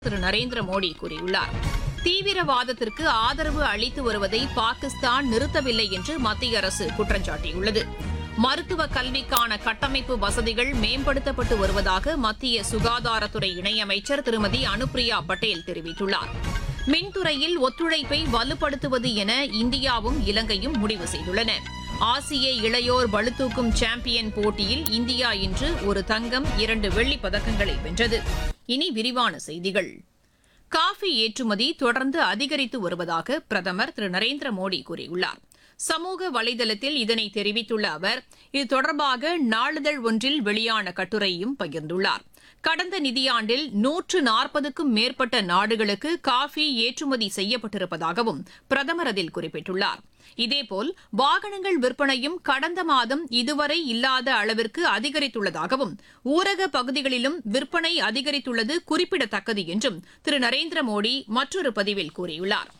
திரு நரேந்திர மோடி கூறியுள்ளார் தீவிரவாதத்திற்கு ஆதரவு அளித்து வருவதை பாகிஸ்தான் நிறுத்தவில்லை என்று மத்திய அரசு குற்றம் சாட்டியுள்ளது மருத்துவ கல்விக்கான கட்டமைப்பு வசதிகள் மேம்படுத்தப்பட்டு வருவதாக மத்திய சுகாதாரத்துறை இணையமைச்சர் திருமதி அனுப்பிரியா பட்டேல் தெரிவித்துள்ளார் மின்துறையில் ஒத்துழைப்பை வலுப்படுத்துவது என இந்தியாவும் இலங்கையும் முடிவு செய்துள்ளன ஆசிய இளையோர் பளுதூக்கும் சாம்பியன் போட்டியில் இந்தியா இன்று ஒரு தங்கம் இரண்டு வெள்ளிப் பதக்கங்களை வென்றது இனி விரிவான செய்திகள் காஃபி ஏற்றுமதி தொடர்ந்து அதிகரித்து வருவதாக பிரதமர் திரு நரேந்திர மோடி கூறியுள்ளார் சமூக வலைதளத்தில் இதனை தெரிவித்துள்ள அவர் இது தொடர்பாக நாளிதழ் ஒன்றில் வெளியான கட்டுரையும் பகிர்ந்துள்ளார் கடந்த நிதியாண்டில் நூற்று நாற்பதுக்கும் மேற்பட்ட நாடுகளுக்கு காஃபி ஏற்றுமதி செய்யப்பட்டிருப்பதாகவும் பிரதமர் அதில் குறிப்பிட்டுள்ளார் இதேபோல் வாகனங்கள் விற்பனையும் கடந்த மாதம் இதுவரை இல்லாத அளவிற்கு அதிகரித்துள்ளதாகவும் ஊரக பகுதிகளிலும் விற்பனை அதிகரித்துள்ளது குறிப்பிடத்தக்கது என்றும் திரு நரேந்திர மோடி மற்றொரு பதிவில் கூறியுள்ளார்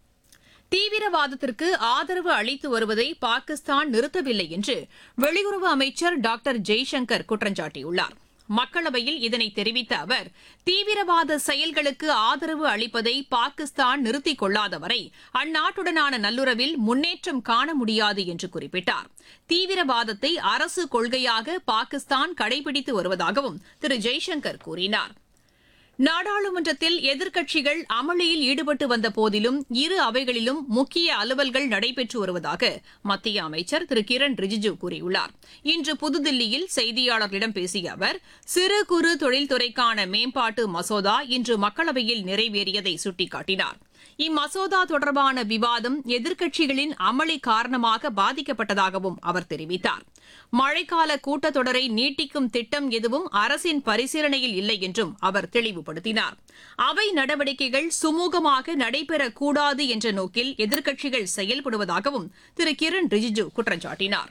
தீவிரவாதத்திற்கு ஆதரவு அளித்து வருவதை பாகிஸ்தான் நிறுத்தவில்லை என்று வெளியுறவு அமைச்சர் டாக்டர் ஜெய்சங்கர் குற்றம் சாட்டியுள்ளார் மக்களவையில் இதனை தெரிவித்த அவர் தீவிரவாத செயல்களுக்கு ஆதரவு அளிப்பதை பாகிஸ்தான் நிறுத்திக் கொள்ளாதவரை அந்நாட்டுடனான நல்லுறவில் முன்னேற்றம் காண முடியாது என்று குறிப்பிட்டார் தீவிரவாதத்தை அரசு கொள்கையாக பாகிஸ்தான் கடைபிடித்து வருவதாகவும் திரு ஜெய்சங்கர் கூறினார் நாடாளுமன்றத்தில் எதிர்க்கட்சிகள் அமளியில் ஈடுபட்டு வந்த போதிலும் இரு அவைகளிலும் முக்கிய அலுவல்கள் நடைபெற்று வருவதாக மத்திய அமைச்சர் திரு கிரண் ரிஜிஜு கூறியுள்ளார் இன்று புதுதில்லியில் செய்தியாளர்களிடம் பேசிய அவர் சிறு குறு தொழில்துறைக்கான மேம்பாட்டு மசோதா இன்று மக்களவையில் நிறைவேறியதை சுட்டிக்காட்டினார் இம்மசோதா தொடர்பான விவாதம் எதிர்க்கட்சிகளின் அமளி காரணமாக பாதிக்கப்பட்டதாகவும் அவர் தெரிவித்தார் மழைக்கால கூட்டத்தொடரை நீட்டிக்கும் திட்டம் எதுவும் அரசின் பரிசீலனையில் இல்லை என்றும் அவர் தெளிவுபடுத்தினார் அவை நடவடிக்கைகள் சுமூகமாக நடைபெறக்கூடாது என்ற நோக்கில் எதிர்க்கட்சிகள் செயல்படுவதாகவும் திரு கிரண் ரிஜிஜு குற்றம் சாட்டினார்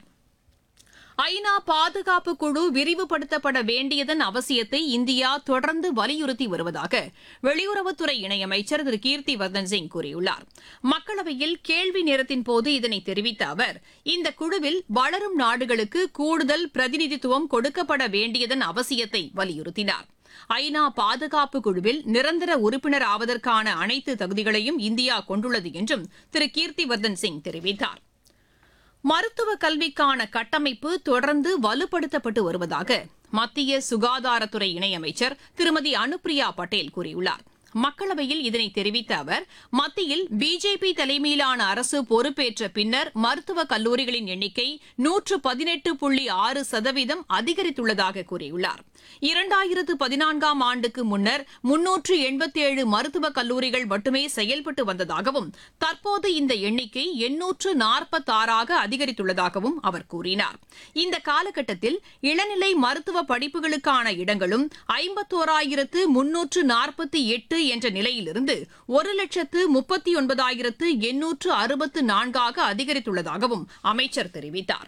ஐநா பாதுகாப்பு குழு விரிவுபடுத்தப்பட வேண்டியதன் அவசியத்தை இந்தியா தொடர்ந்து வலியுறுத்தி வருவதாக வெளியுறவுத்துறை இணையமைச்சர் திரு கீர்த்தி வர்தன் சிங் கூறியுள்ளார் மக்களவையில் கேள்வி நேரத்தின் போது இதனை தெரிவித்த அவர் இந்த குழுவில் வளரும் நாடுகளுக்கு கூடுதல் பிரதிநிதித்துவம் கொடுக்கப்பட வேண்டியதன் அவசியத்தை வலியுறுத்தினார் ஐநா பாதுகாப்பு குழுவில் நிரந்தர உறுப்பினர் ஆவதற்கான அனைத்து தகுதிகளையும் இந்தியா கொண்டுள்ளது என்றும் திரு கீர்த்திவர்தன் சிங் தெரிவித்தார் மருத்துவ கல்விக்கான கட்டமைப்பு தொடர்ந்து வலுப்படுத்தப்பட்டு வருவதாக மத்திய சுகாதாரத்துறை இணையமைச்சர் திருமதி அனுப்பிரியா பட்டேல் கூறியுள்ளார் மக்களவையில் இதனை தெரிவித்த அவர் மத்தியில் பிஜேபி தலைமையிலான அரசு பொறுப்பேற்ற பின்னர் மருத்துவக் கல்லூரிகளின் எண்ணிக்கை நூற்று பதினெட்டு புள்ளி ஆறு சதவீதம் அதிகரித்துள்ளதாக கூறியுள்ளார் இரண்டாயிரத்து பதினான்காம் ஆண்டுக்கு முன்னர் முன்னூற்று எண்பத்தி ஏழு மருத்துவக் கல்லூரிகள் மட்டுமே செயல்பட்டு வந்ததாகவும் தற்போது இந்த எண்ணிக்கை எண்ணூற்று நாற்பத்தாறாக அதிகரித்துள்ளதாகவும் அவர் கூறினார் இந்த காலகட்டத்தில் இளநிலை மருத்துவ படிப்புகளுக்கான இடங்களும் ஐம்பத்தோராயிரத்து முன்னூற்று நாற்பத்தி எட்டு என்ற நிலையிலிருந்து ஒரு லட்சத்து முப்பத்தி ஒன்பதாயிரத்து எண்ணூற்று அறுபத்து நான்காக அதிகரித்துள்ளதாகவும் அமைச்சர் தெரிவித்தார்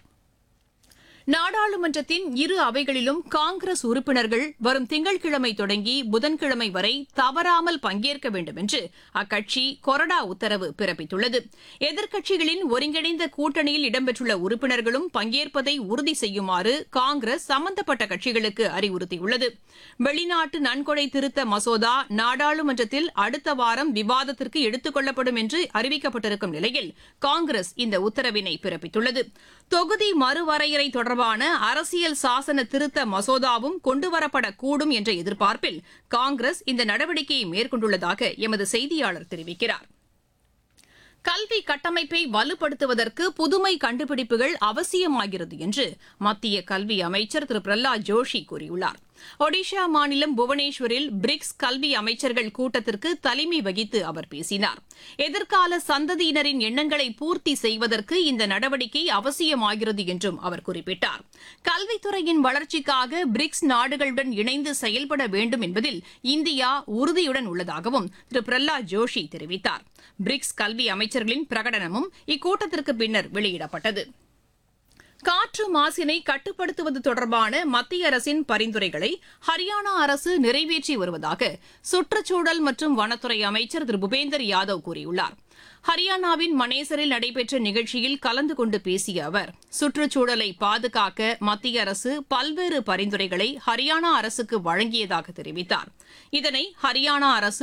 நாடாளுமன்றத்தின் இரு அவைகளிலும் காங்கிரஸ் உறுப்பினர்கள் வரும் திங்கட்கிழமை தொடங்கி புதன்கிழமை வரை தவறாமல் பங்கேற்க வேண்டும் என்று அக்கட்சி கொறடா உத்தரவு பிறப்பித்துள்ளது எதிர்க்கட்சிகளின் ஒருங்கிணைந்த கூட்டணியில் இடம்பெற்றுள்ள உறுப்பினர்களும் பங்கேற்பதை உறுதி செய்யுமாறு காங்கிரஸ் சம்பந்தப்பட்ட கட்சிகளுக்கு அறிவுறுத்தியுள்ளது வெளிநாட்டு நன்கொடை திருத்த மசோதா நாடாளுமன்றத்தில் அடுத்த வாரம் விவாதத்திற்கு எடுத்துக் கொள்ளப்படும் என்று அறிவிக்கப்பட்டிருக்கும் நிலையில் காங்கிரஸ் இந்த உத்தரவினை பிறப்பித்துள்ளது தொகுதி மறுவரையறை தொடர்பான அரசியல் சாசன திருத்த மசோதாவும் கொண்டுவரப்படக்கூடும் என்ற எதிர்பார்ப்பில் காங்கிரஸ் இந்த நடவடிக்கையை மேற்கொண்டுள்ளதாக எமது செய்தியாளர் தெரிவிக்கிறார் கல்வி கட்டமைப்பை வலுப்படுத்துவதற்கு புதுமை கண்டுபிடிப்புகள் அவசியமாகிறது என்று மத்திய கல்வி அமைச்சர் திரு பிரஹ்லாத் ஜோஷி கூறியுள்ளார் ஒடிஷா மாநிலம் புவனேஸ்வரில் பிரிக்ஸ் கல்வி அமைச்சர்கள் கூட்டத்திற்கு தலைமை வகித்து அவர் பேசினார் எதிர்கால சந்ததியினரின் எண்ணங்களை பூர்த்தி செய்வதற்கு இந்த நடவடிக்கை அவசியமாகிறது என்றும் அவர் குறிப்பிட்டார் கல்வித்துறையின் வளர்ச்சிக்காக பிரிக்ஸ் நாடுகளுடன் இணைந்து செயல்பட வேண்டும் என்பதில் இந்தியா உறுதியுடன் உள்ளதாகவும் திரு பிரஹ்லாத் ஜோஷி தெரிவித்தார் பிரிக்ஸ் கல்வி அமைச்சர்களின் பிரகடனமும் இக்கூட்டத்திற்கு பின்னர் வெளியிடப்பட்டது காற்று மாசினை கட்டுப்படுத்துவது தொடர்பான மத்திய அரசின் பரிந்துரைகளை ஹரியானா அரசு நிறைவேற்றி வருவதாக சுற்றுச்சூழல் மற்றும் வனத்துறை அமைச்சர் திரு பூபேந்தர் யாதவ் கூறியுள்ளார் ஹரியானாவின் மனேசரில் நடைபெற்ற நிகழ்ச்சியில் கலந்து கொண்டு பேசிய அவர் சுற்றுச்சூழலை பாதுகாக்க மத்திய அரசு பல்வேறு பரிந்துரைகளை ஹரியானா அரசுக்கு வழங்கியதாக தெரிவித்தார் இதனை ஹரியானா அரசு